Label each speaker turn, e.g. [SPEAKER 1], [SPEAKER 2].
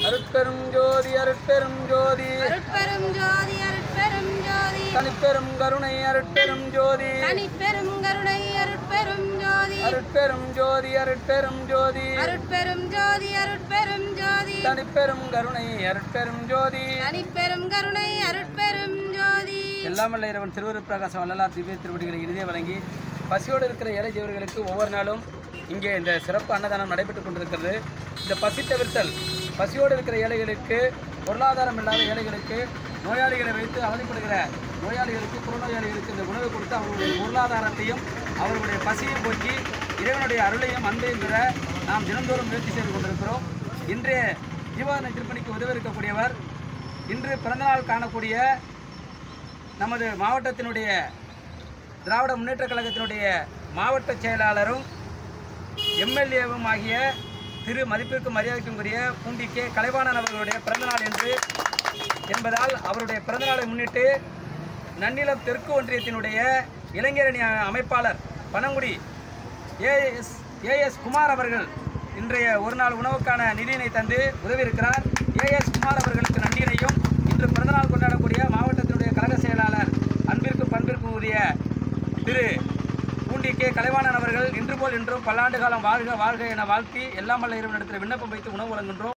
[SPEAKER 1] அருட்பெரும் ஜோதி அருட்பெரும் ஜோதி
[SPEAKER 2] அருட்பெரும் ஜோதி அருட்பெரும் ஜோதி
[SPEAKER 1] தனிப்பெரும் கருணை அருட்பெரும் ஜோதி
[SPEAKER 2] தனிப்பெரும் கருணை அருட்பெரும் ஜோதி
[SPEAKER 1] அருட்பெரும் ஜோதி அருட்பெரும் ஜோதி
[SPEAKER 2] அருட்பெரும் ஜோதி அருட்பெரும் ஜோதி
[SPEAKER 1] தனிப்பெரும் கருணை அருட்பெரும் ஜோதி
[SPEAKER 2] தனிப்பெரும் கருணை அருட்பெரும் ஜோதி
[SPEAKER 1] எல்லாமல்ல இறைவன் திருவருட்பிரகாசம் வள்ளலார் திவ்ய திருவடிகளை இறுதியை வழங்கி பசியோடு இருக்கிற ஏழை ஜீவர்களுக்கு ஒவ்வொரு நாளும் இங்கே இந்த சிறப்பு அன்னதானம் நடைபெற்றுக் கொண்டிருக்கிறது இந்த பசி தவிர்த்தல் பசியோடு இருக்கிற ஏழைகளுக்கு பொருளாதாரம் இல்லாத ஏழைகளுக்கு நோயாளிகளை வைத்து அவதிப்படுகிற நோயாளிகளுக்கு புறநோயாளிகளுக்கு இந்த உணவு கொடுத்து அவர்களுடைய பொருளாதாரத்தையும் அவர்களுடைய பசியையும் போக்கி இறைவனுடைய அருளையும் அன்பையும் பெற நாம் தினந்தோறும் முயற்சி செய்து கொண்டிருக்கிறோம் இன்றைய ஜீவான திருப்பணிக்கு உதவி இருக்கக்கூடியவர் இன்று பிறந்தநாள் காணக்கூடிய நமது மாவட்டத்தினுடைய திராவிட முன்னேற்றக் கழகத்தினுடைய மாவட்ட செயலாளரும் எம்எல்ஏவும் ஆகிய திரு மதிப்பிற்கும் மரியாதைக்குரிய பூண்டி கே கலைவாணன் அவர்களுடைய பிறந்தநாள் என்று என்பதால் அவருடைய பிறந்தநாளை முன்னிட்டு நன்னிலம் தெற்கு ஒன்றியத்தினுடைய இளைஞரணி அமைப்பாளர் பனங்குடி ஏஎஸ் ஏஎஸ் குமார் அவர்கள் இன்றைய ஒரு நாள் உணவுக்கான நிதியினை தந்து உதவி இருக்கிறார் ஏஎஸ் குமார் அவர்களுக்கு நன்றியினையும் இன்று பிறந்தநாள் கொண்டாடக்கூடிய மாவட்டத்தினுடைய கழக செயலாளர் அன்பிற்கு பண்பிற்கு உரிய திரு பூண்டி கே கலைவாணன் அவர்கள் இன்று போல் இன்றும் பல்லாண்டு காலம் வாழ்க வாழ்க என வாழ்த்தி எல்லாம் வல்ல இறைவனிடத்தில் விண்ணப்பம் வைத்து உணவு வழங்குகின்றோம்